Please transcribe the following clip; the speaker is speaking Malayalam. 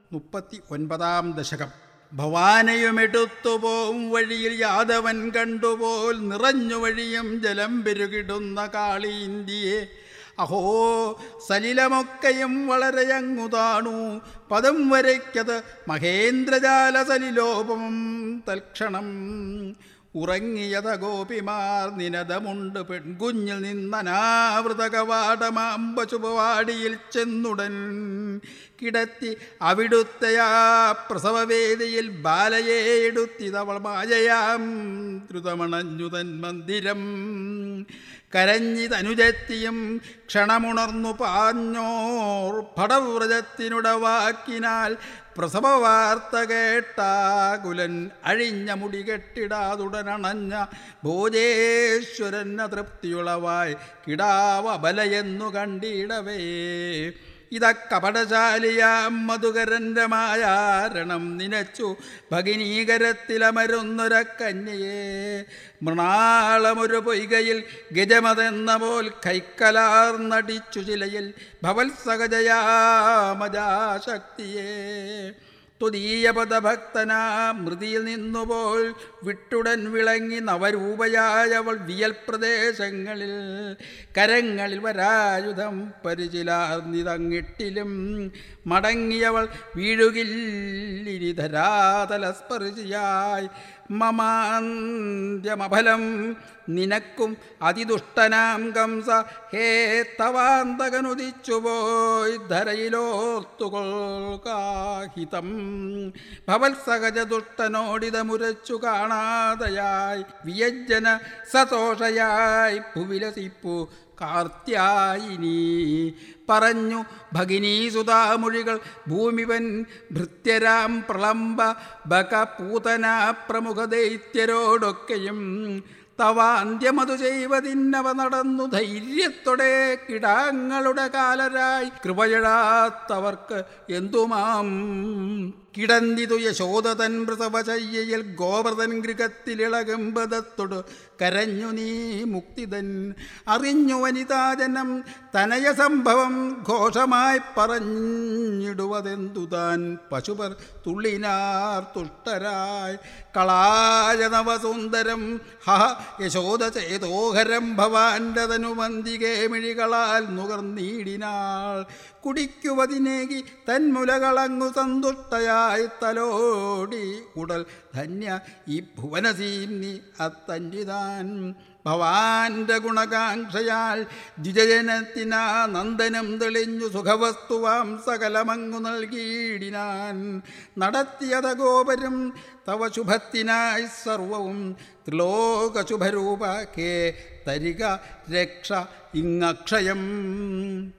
മുപ്പത്തി ഒൻപതാം ദശകം ഭവാനയുമെടുത്തു പോവും വഴിയിൽ യാദവൻ കണ്ടുപോൽ നിറഞ്ഞു വഴിയും ജലം പെരുകിടുന്ന കാളി ഇന്ത്യയെ അഹോ സലിലമൊക്കെയും വളരെയങ്ങു താണു പദം വരയ്ക്കത് മഹേന്ദ്രജാല സലിലോപമം തൽക്ഷണം ഉറങ്ങിയത ഗോപിമാർ നിനതമുണ്ട് പെൺകുഞ്ഞിൽ നിന്നനാവൃത കവാടമാമ്പശുപവാടിയിൽ ചെന്നുടൻ കിടത്തി അവിടുത്തെയാ പ്രസവവേദിയിൽ ബാലയെ എടുത്തിതവൾ മായയാം ദ്രുതമണഞ്ഞുതൻ മന്ദിരം കരഞ്ഞിതനുജത്തിയും ക്ഷണമുണർന്നു പാഞ്ഞോർ ഭടവ്രജത്തിനുടവാക്കിനാൽ പ്രസവ വാർത്ത കേട്ടാകുലൻ അഴിഞ്ഞ മുടി കെട്ടിടാതുടനണഞ്ഞ ഭോജേശ്വരൻ അതൃപ്തിയുളവായി കിടാവ ബലയെന്നു കണ്ടിടവേ ഇത കപടശാലിയാം മധുകരൻ്റെ മായാരണം നിനച്ചു ഭഗിനീകരത്തിലമരുന്നൊര കന്യയെ മൃണാളമൊരു പൊയ്കയിൽ ഗജമതെന്ന പോൽ കൈക്കലാർന്നടിച്ചു ചിലയിൽ ഭവത്സഹജയാമജാശക്തിയെ തുതീയപദഭക്തനാ മൃതിയിൽ നിന്നുപോൽ വിട്ടുടൻ വിളങ്ങി നവരൂപയായവൾ വിയൽ പ്രദേശങ്ങളിൽ കരങ്ങളിൽ വരായുധം പരിചിലാർന്നിതങ്ങിട്ടിലും മടങ്ങിയവൾ വീഴുകില്ലിനി ധരാതലസ്പർശിയായി മമാന്ത്യമഫലം നിനക്കും അതിദുഷ്ടനാം കംസ ഹേ തവാന്തകനുദിച്ചുപോയി ധരയിലോർത്തുകൊൾക്കാഹിതം ഭവത്സഹജ ദുഷ്ടനോടിത മുരച്ചു കാണാതെയായി വിയജ്ജന സതോഷയായി ഭുവിലസിപ്പു കാർത്യായിനി പറഞ്ഞു ഭഗിനീസുതാമൊഴികൾ ഭൂമിവൻ ഭൃത്യരാം പ്രളംബ ബക പൂതന പ്രമുഖ ദൈത്യരോടൊക്കെയും തവ അന്ത്യമതു ചെയ്വതിന്നവ നടന്നു ധൈര്യത്തോടെ കിടാങ്ങളുടെ കാലരായി കൃപയഴാത്തവർക്ക് എന്തുമാം കിടന്നിതു യശോദതൻ മൃതവചയ്യയിൽ ഗോവർദ്ധൻ ഗൃഹത്തിലിളകുംബദത്തോട് കരഞ്ഞു നീ മുക്തിതൻ അറിഞ്ഞു വനിതാജനം തനയ സംഭവം ഘോഷമായി പറഞ്ഞിടുവതെന്തു താൻ പശുപർ തുള്ളിനാർ തുഷ്ടരായി കളായ നവസുന്ദരം ഹ യശോദ ചേതോഹരം ഭവാന്റെ തനുമന്തികേ മിഴികളാൽ നുകർന്നീടിനാൾ കുടിക്കുവതിനേകി തന്മുലകളങ്ങു സന്തുഷ്ടയായി തലോടി ഉടൽ ധന്യ ഈ ഭുവനസീന്നി അത്തഞ്ചിതാൻ ഭവാന്റെ ഗുണകാംക്ഷയാൽ ദ്വിജജനത്തിനാ നന്ദനം തെളിഞ്ഞു സുഖവസ്തുവാം സകലമങ്ങു നൽകിയിടിനാൻ നടത്തിയത ഗോപരും തവ ശുഭത്തിനായി സർവവും ത്രിലോകശുഭരൂപ കേ തരിക രക്ഷ ഇങ്ങക്ഷയം